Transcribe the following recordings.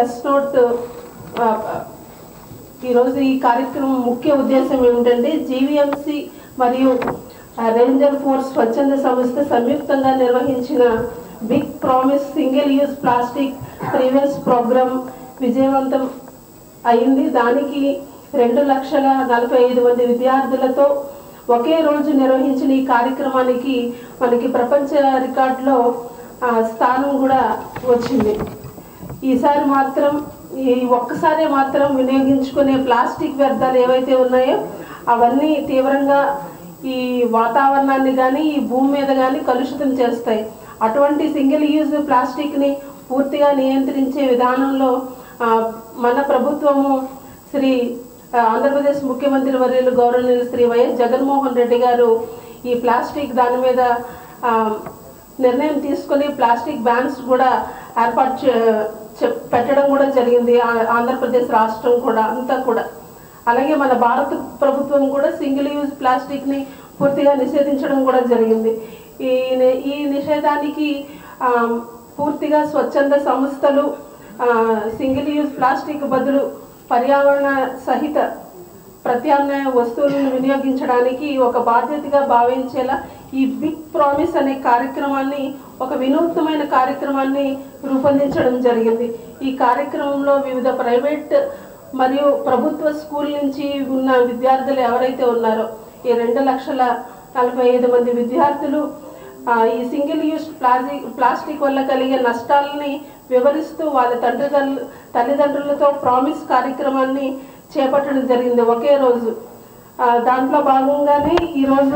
press note ఆ, ఈరోజు ఈ కార్యక్రమం ముఖ్య ఉద్దేశం ఏమిటంటే జీవీఎంసీ మరియు ఆ, రేంజర్ ఫోర్స్ స్వచ్ఛంద సంస్థ సంయుక్తంగా నిర్వహించిన big promise single use plastic previous programme విజయవంతం అయింది దానికి రెండు లక్షల నలభై ఐదు మంది విద్యార్థులతో ఒకే రోజు నిర్వహించిన ఈ కార్యక్రమానికి మనకి ప్రపంచ రికార్డులో ఆ, స్థానం కూడా వచ్చింది ఈసారి మాత్రం ఈ ఒక్కసారి మాత్రం వినియోగించుకునే ప్లాస్టిక్ వ్యర్థాలు ఏవైతే ఉన్నాయో అవన్నీ తీవ్రంగా ఈ వాతావరణాన్ని కానీ ఈ భూమి మీద కానీ కలుషితం చేస్తాయి అటువంటి సింగిల్ యూజ్ ప్లాస్టిక్ని పూర్తిగా నియంత్రించే విధానంలో ఆ, మన ప్రభుత్వము శ్రీ ఆ, ఆంధ్రప్రదేశ్ ముఖ్యమంత్రి వర్యులు గౌరవనీయులు శ్రీ వైఎస్ జగన్మోహన్ రెడ్డి గారు ఈ ప్లాస్టిక్ దాని మీద ఆ, నిర్ణయం తీసుకొని ప్లాస్టిక్ బ్యాన్స్ కూడా ఏర్పాటు చే- చె- పెట్టడం కూడా జరిగింది ఆ- ఆంధ్రప్రదేశ్ రాష్ట్రం కూడా అంతా కూడా అలాగే మన భారత ప్రభుత్వం కూడా సింగిల్ యూజ్ ప్లాస్టిక్ని పూర్తిగా నిషేధించడం కూడా జరిగింది ఈ ని- ఈ నిషేధానికి ఆ, పూర్తిగా స్వచ్ఛంద సంస్థలు ఆ, సింగిల్ యూజ్ ప్లాస్టిక్ బదులు పర్యావరణ సహిత ప్రత్యామ్నాయ వస్తువులను వినియోగించడానికి ఒక బాధ్యతగా భావించేలా ఈ బిగ్ ప్రామిస్ అనే కార్యక్రమాన్ని ఒక వినూత్నమైన కార్యక్రమాన్ని రూపొందించడం జరిగింది ఈ కార్యక్రమంలో వివిధ ప్రైవేట్ మరియు ప్రభుత్వ స్కూల్ నుంచి ఉన్న విద్యార్థులు ఎవరైతే ఉన్నారో ఈ రెండు లక్షల నలభై ఐదు మంది విద్యార్థులు ఆ, ఈ సింగిల్ యూజ్ ప్లాస్టిక్ ప్లాస్టిక్ వల్ల కలిగే నష్టాలని వివరిస్తూ వాళ్ళ తండ్రిదండ్రులు తల్లిదండ్రులతో ప్రామిస్ కార్యక్రమాన్ని చేపట్టడం జరిగింది ఒకే రోజు ఆ, దాంట్లో భాగంగానే ఈరోజు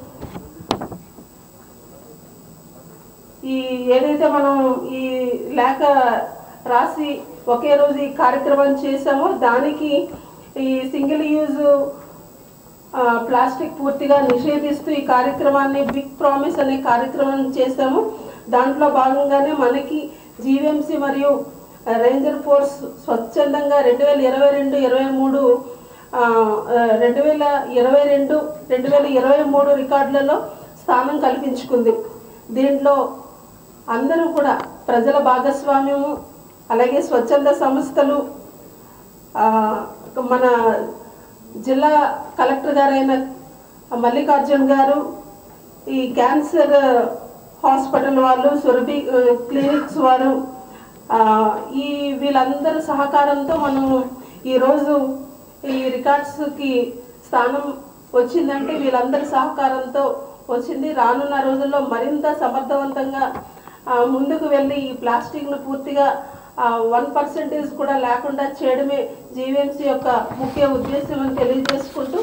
ఈ ఏదైతే మనం ఈ లేఖ రాసి ఒకే రోజు ఈ కార్యక్రమం చేసామో దానికి ఈ సింగిల్ యూజ్ ఆ, ప్లాస్టిక్ పూర్తిగా నిషేధిస్తూ ఈ కార్యక్రమాన్ని బిగ్ ప్రామిస్ అనే కార్యక్రమం చేశాము దాంట్లో భాగంగానే మనకి జీవీఎంసీ మరియు రేంజర్ ఫోర్స్ స్వచ్ఛందంగా రెండు వేల ఇరవై రెండు ఇరవై మూడు రెండు వేల ఇరవై రెండు రెండు వేల ఇరవై మూడు రికార్డులలో స్థానం కల్పించుకుంది దీంట్లో అందరూ కూడా ప్రజల భాగస్వామ్యము అలాగే స్వచ్ఛంద సంస్థలు ఆ, మన జిల్లా కలెక్టర్ గారైన మల్లికార్జున్ గారు ఈ క్యాన్సర్ హాస్పిటల్ వాళ్ళు సురభి ఆ, క్లినిక్స్ వారు ఆ, ఈ వీళ్ళందరి సహకారంతో మనం ఈరోజు ఈ రికార్డ్స్కి స్థానం వచ్చిందంటే వీళ్ళందరి సహకారంతో వచ్చింది రానున్న రోజుల్లో మరింత సమర్థవంతంగా ఆ, ముందుకు వెళ్ళి ఈ ప్లాస్టిక్ను పూర్తిగా వన్ పర్సెంటేజ్ కూడా లేకుండా చేయడమే జీవీఎంసీ యొక్క ముఖ్య ఉద్దేశం అని తెలియజేసుకుంటూ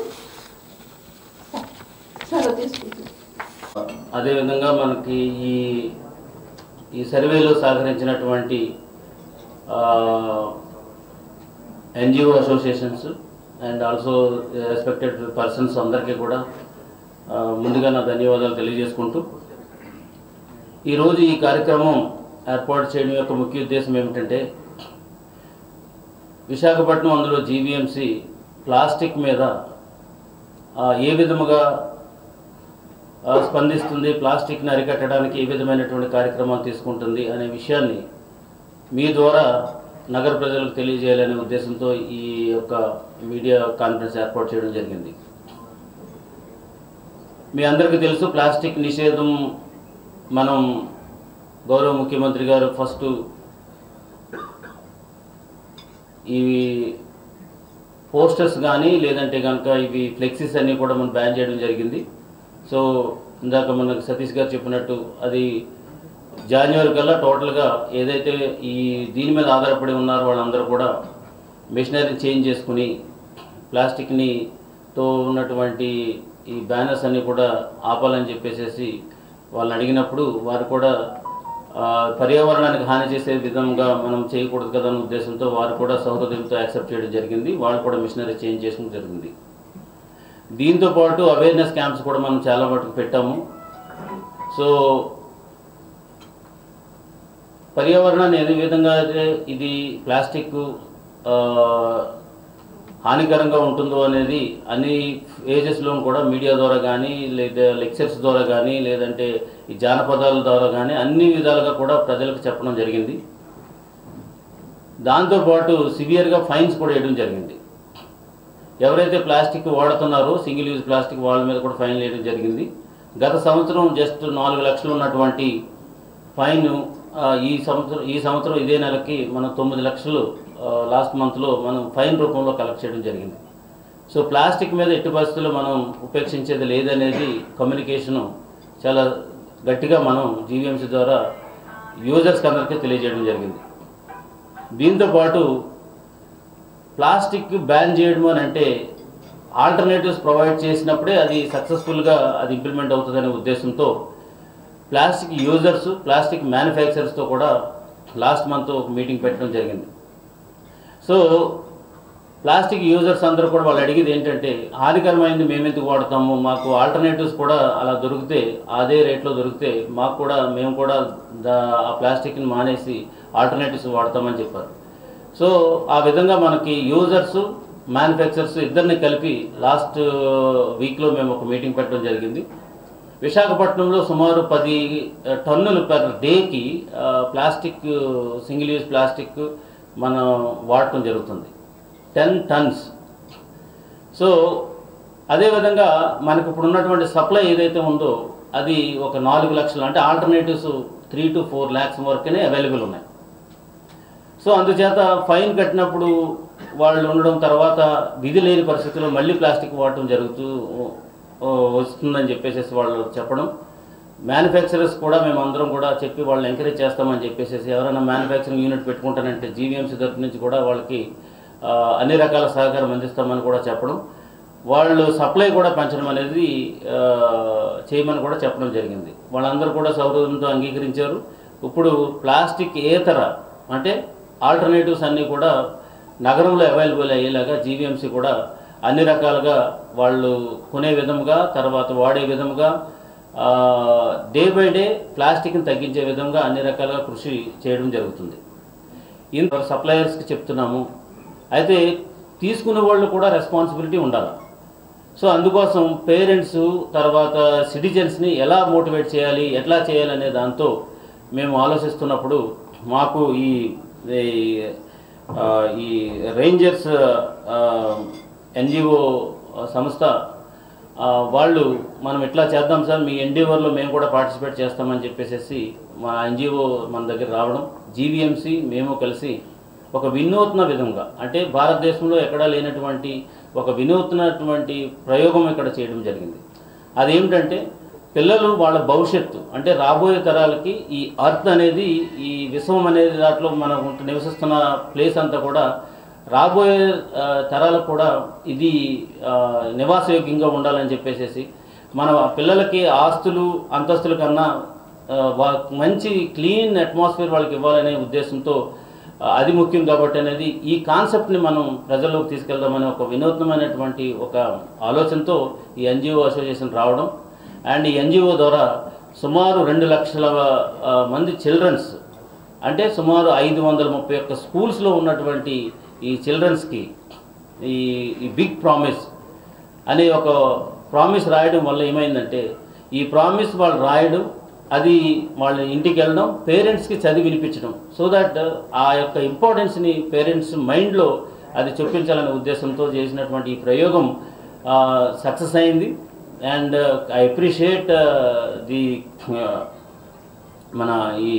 సెలవు తీసుకుంటున్నాను అదేవిధంగా మనకి ఈ ఈ సర్వేలో సహకరించినటువంటి NGO associations and also respected persons అందరికీ కూడా ఆ, ముందుగా నా ధన్యవాదాలు తెలియజేసుకుంటూ ఈరోజు ఈ కార్యక్రమం ఏర్పాటు చేయడం యొక్క ముఖ్య ఉద్దేశం ఏమిటంటే విశాఖపట్నం అందులో జీవీఎంసీ ప్లాస్టిక్ మీద ఆ, ఏ విధముగా ఆ, స్పందిస్తుంది ప్లాస్టిక్ని అరికట్టడానికి ఏ విధమైనటువంటి కార్యక్రమాలు తీసుకుంటుంది అనే విషయాన్ని మీ ద్వారా నగర ప్రజలకు తెలియజేయాలనే ఉద్దేశంతో ఈ యొక్క మీడియా కాన్ఫరెన్స్ ఏర్పాటు చేయడం జరిగింది మీ అందరికీ తెలుసు ప్లాస్టిక్ నిషేధం మనం గౌరవ ముఖ్యమంత్రి గారు ఫస్ట్ ఇవి పోస్టర్స్ కానీ లేదంటే కనుక ఇవి ఫ్లెక్సీస్ అన్నీ కూడా మనం బ్యాన్ చేయడం జరిగింది సో ఇందాక మనకు సతీష్ గారు చెప్పినట్టు అది జాన్యువరి కల్లా టోటల్గా ఏదైతే ఈ దీని మీద ఆధారపడి ఉన్నారో వాళ్ళందరూ కూడా మిషనరీ చేంజ్ చేసుకుని ప్లాస్టిక్ని తో ఉన్నటువంటి ఈ బ్యానర్స్ అన్నీ కూడా ఆపాలని చెప్పేసి వాళ్ళని అడిగినప్పుడు వారు కూడా ఆ, పర్యావరణానికి హాని చేసే విధంగా మనం చేయకూడదు కదా అనే ఉద్దేశంతో వారు కూడా సౌహృదయంతో యాక్సెప్ట్ చేయడం జరిగింది వాళ్ళు కూడా మిషనరీ చేంజ్ చేయడం జరిగింది దీంతో పాటు అవేర్నెస్ క్యాంప్స్ కూడా మనం చాలా మటుకు పెట్టాము సో పర్యావరణాన్ని ఏ విధంగా అయితే ఇది ప్లాస్టిక్ ఆ, హానికరంగా ఉంటుందో అనేది అన్ని ఏజెస్లో కూడా మీడియా ద్వారా కానీ లేదా లెక్చర్స్ ద్వారా కానీ లేదంటే ఈ జానపదాల ద్వారా కానీ అన్ని విధాలుగా కూడా ప్రజలకు చెప్పడం జరిగింది దాంతోపాటు సివియర్గా ఫైన్స్ కూడా వేయడం జరిగింది ఎవరైతే ప్లాస్టిక్ వాడుతున్నారో సింగిల్ యూజ్ ప్లాస్టిక్ వాళ్ళ మీద కూడా ఫైన్ వేయడం జరిగింది గత సంవత్సరం జస్ట్ నాలుగు లక్షలు ఉన్నటువంటి ఫైన్ ఆ, ఈ సంవత్సరం ఈ సంవత్సరం ఇదే నెలకి మనం తొమ్మిది లక్షలు లాస్ట్ మంత్లో మనం ఫైన్ రూపంలో కలెక్ట్ చేయడం జరిగింది సో ప్లాస్టిక్ మీద ఎట్టి పరిస్థితుల్లో మనం ఉపేక్షించేది లేదనేది కమ్యూనికేషను చాలా గట్టిగా మనం జీవీఎంసీ ద్వారా యూజర్స్కి అందరికీ తెలియజేయడం జరిగింది దీంతో పాటు ప్లాస్టిక్ బ్యాన్ చేయడం అని అంటే ఆల్టర్నేటివ్స్ ప్రొవైడ్ చేసినప్పుడే అది సక్సెస్ఫుల్గా అది ఇంప్లిమెంట్ అవుతుందనే ఉద్దేశంతో ప్లాస్టిక్ యూజర్స్ ప్లాస్టిక్ మ్యానుఫ్యాక్చరర్స్తో కూడా లాస్ట్ మంత్ ఒక మీటింగ్ పెట్టడం జరిగింది సో ప్లాస్టిక్ యూజర్స్ అందరూ కూడా వాళ్ళు అడిగేది ఏంటంటే హానికరమైనది మేమెందుకు వాడతాము మాకు ఆల్టర్నేటివ్స్ కూడా అలా దొరికితే అదే రేట్లో దొరికితే మాకు కూడా మేము కూడా దా ఆ ప్లాస్టిక్ని మానేసి ఆల్టర్నేటివ్స్ వాడతామని చెప్పారు సో ఆ విధంగా మనకి యూజర్స్ మ్యానుఫ్యాక్చరర్స్ ఇద్దరిని కలిపి లాస్ట్ వీక్లో మేము ఒక మీటింగ్ పెట్టడం జరిగింది విశాఖపట్నంలో సుమారు పది ఆ, టన్నులు పర్ డేకి ఆ, ప్లాస్టిక్ సింగిల్ యూజ్ ప్లాస్టిక్ మనం వాడటం జరుగుతుంది టెన్ టన్స్ సో అదేవిధంగా మనకు ఇప్పుడు ఉన్నటువంటి సప్లై ఏదైతే ఉందో అది ఒక నాలుగు లక్షలు అంటే alternatives three to four lakhs వరకునే అవైలబుల్ ఉన్నాయి సో అందుచేత ఫైన్ కట్టినప్పుడు వాళ్ళు ఉండడం తర్వాత విధి లేని పరిస్థితుల్లో మళ్ళీ ప్లాస్టిక్ వాడటం జరుగుతూ ఓ, వస్తుందని చెప్పేసి వాళ్ళు చెప్పడం మ్యానుఫ్యాక్చరర్స్ కూడా మేము అందరం కూడా చెప్పి వాళ్ళని ఎంకరేజ్ చేస్తామని చెప్పేసి ఎవరైనా మ్యానుఫ్యాక్చరింగ్ యూనిట్ పెట్టుకుంటానంటే జీవీఎంసీ తరపు నుంచి కూడా వాళ్ళకి ఆ, అన్ని రకాల సహకారం అందిస్తామని కూడా చెప్పడం వాళ్ళు సప్లై కూడా పెంచడం అనేది ఆ, చేయమని కూడా చెప్పడం జరిగింది వాళ్ళందరూ కూడా సౌకర్యంతో అంగీకరించారు ఇప్పుడు ప్లాస్టిక్ ఏతర అంటే ఆల్టర్నేటివ్స్ అన్నీ కూడా నగరంలో అవైలబుల్ అయ్యేలాగా జీవీఎంసీ కూడా అన్ని రకాలుగా వాళ్ళు కొనే విధంగా తర్వాత వాడే విధంగా డే బై డే ప్లాస్టిక్ని తగ్గించే విధంగా అన్ని రకాలుగా కృషి చేయడం జరుగుతుంది ఇంత సప్లయర్స్కి చెప్తున్నాము అయితే తీసుకునే వాళ్ళు కూడా రెస్పాన్సిబిలిటీ ఉండాలి సో అందుకోసం పేరెంట్స్ తర్వాత సిటిజన్స్ని ఎలా మోటివేట్ చేయాలి ఎట్లా చేయాలి అనే దాంతో మేము ఆలోచిస్తున్నప్పుడు మాకు ఈ ఈ, ఆ, ఈ రేంజర్స్ ఎన్జిఓ సంస్థ ఆ, వాళ్ళు మనం ఎట్లా చేద్దాం సార్ మీ ఎన్డీఓర్లో మేము కూడా పార్టిసిపేట్ చేస్తామని చెప్పేసి మా ఎన్జిఓ మన దగ్గర రావడం జీవీఎంసీ మేము కలిసి ఒక వినూత్న విధంగా అంటే భారతదేశంలో ఎక్కడా లేనటువంటి ఒక వినూత్నటువంటి ప్రయోగం ఇక్కడ చేయడం జరిగింది అదేమిటంటే పిల్లలు వాళ్ళ భవిష్యత్తు అంటే రాబోయే తరాలకి ఈ అర్త్ అనేది ఈ విశ్వం అనేది దాంట్లో మనం ఉంట- నివసిస్తున్న ప్లేస్ అంతా కూడా రాబోయే ఆ, తరాలకు కూడా ఇది ఆ, నివాసయోగ్యంగా ఉండాలని చెప్పేసి మన పిల్లలకి ఆస్తులు అంతస్తుల కన్నా ఆ, వా- మంచి క్లీన్ అట్మాస్ఫియర్ వాళ్ళకి ఇవ్వాలనే ఉద్దేశంతో ఆ, అది ముఖ్యం కాబట్టి అనేది ఈ కాన్సెప్ట్ని మనం ప్రజల్లోకి తీసుకెళ్దామనే ఒక వినూత్నమైనటువంటి ఒక ఆలోచనతో ఈ ఎన్జిఓ అసోసియేషన్ రావడం అండ్ ఈ ఎన్జిఓ ద్వారా సుమారు రెండు లక్షల ఆ, మంది చిల్డ్రన్స్ అంటే సుమారు ఐదు వందల ముప్పై ఒక్క స్కూల్స్లో ఉన్నటువంటి ఈ చిల్డ్రన్స్కి ఈ ఈ బిగ్ ప్రామిస్ అనే ఒక ప్రామిస్ రాయడం వల్ల ఏమైందంటే ఈ ప్రామిస్ వాళ్ళు రాయడం అది వాళ్ళ ఇంటికి వెళ్ళడం పేరెంట్స్కి చదివి వినిపించడం సో దట్ ఆ యొక్క ఇంపార్టెన్స్ని పేరెంట్స్ మైండ్లో అది చొప్పించాలనే ఉద్దేశంతో చేసినటువంటి ఈ ప్రయోగం సక్సెస్ అయింది అండ్ ఐ అప్రిషియేట్ ది మన ఈ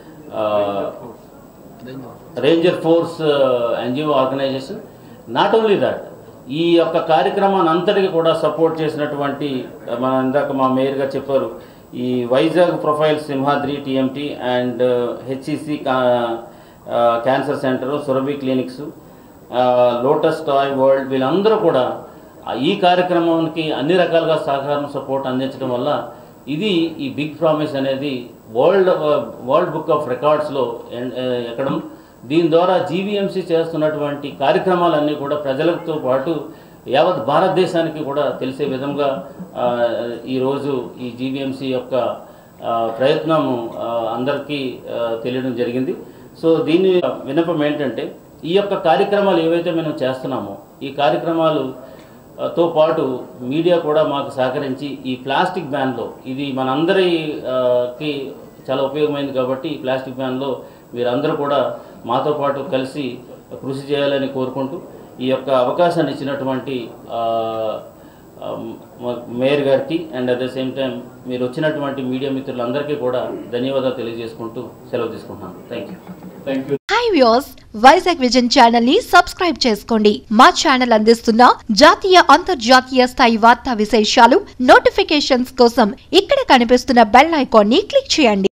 ranger force NGO organisation not only that ఈ యొక్క కార్యక్రమాన్ని అంతటికి కూడా సపోర్ట్ చేసినటువంటి uh, మన ఇందాక మా మేయర్ గారు చెప్పారు ఈ Vizag profile Simhadri TMT and HEC cancer centre Surabhi clinics Lotus Toy World వీళ్ళందరూ కూడా ఆ ఈ కార్యక్రమానికి అన్ని రకాలుగా సహకారం సపోర్ట్ అందించడం వల్ల ఇది ఈ బిగ్ ప్రామిస్ అనేది వరల్డ్ వరల్డ్ బుక్ ఆఫ్ రికార్డ్స్లో ఎక్కడం దీని ద్వారా జీవీఎంసీ చేస్తున్నటువంటి కార్యక్రమాలన్నీ కూడా ప్రజలతో పాటు యావత్ భారతదేశానికి కూడా తెలిసే విధంగా ఆ, ఈరోజు ఈ జీవీఎంసీ యొక్క ఆ, ప్రయత్నము ఆ, అందరికీ ఆ, తెలియడం జరిగింది సో దీని విన్నపం ఏంటంటే ఈ యొక్క కార్యక్రమాలు ఏవైతే మనం చేస్తున్నామో ఈ కార్యక్రమాలు ఆ, తో పాటు మీడియా కూడా మాకు సహకరించి ఈ ప్లాస్టిక్ బ్యాన్లో ఇది మనందరి ఆ, కి చాలా ఉపయోగమైంది కాబట్టి ఈ ప్లాస్టిక్ బ్యాన్లో మీరందరూ కూడా మాతో పాటు కలిసి కృషి చేయాలని కోరుకుంటూ ఈ యొక్క అవకాశాన్ని ఇచ్చినటువంటి ఆ, ఆ, మ- మేయర్ గారికి and at the same time మీరు వచ్చినటువంటి మీడియా మిత్రులందరికీ కూడా ధన్యవాదాలు తెలియజేసుకుంటూ సెలవు తీసుకుంటున్నాను thank you thank you hi views Vizag vision channel ని సబ్స్క్రైబ్ చేసుకోండి మా ఛానల్ అందిస్తున్న జాతీయ అంతర్జాతీయ స్థాయి వార్తా విశేషాలు నోటిఫికేషన్స్ కోసం ఇక్కడ కనిపిస్తున్న బెల్ ఐకాన్ ని క్లిక్ చేయండి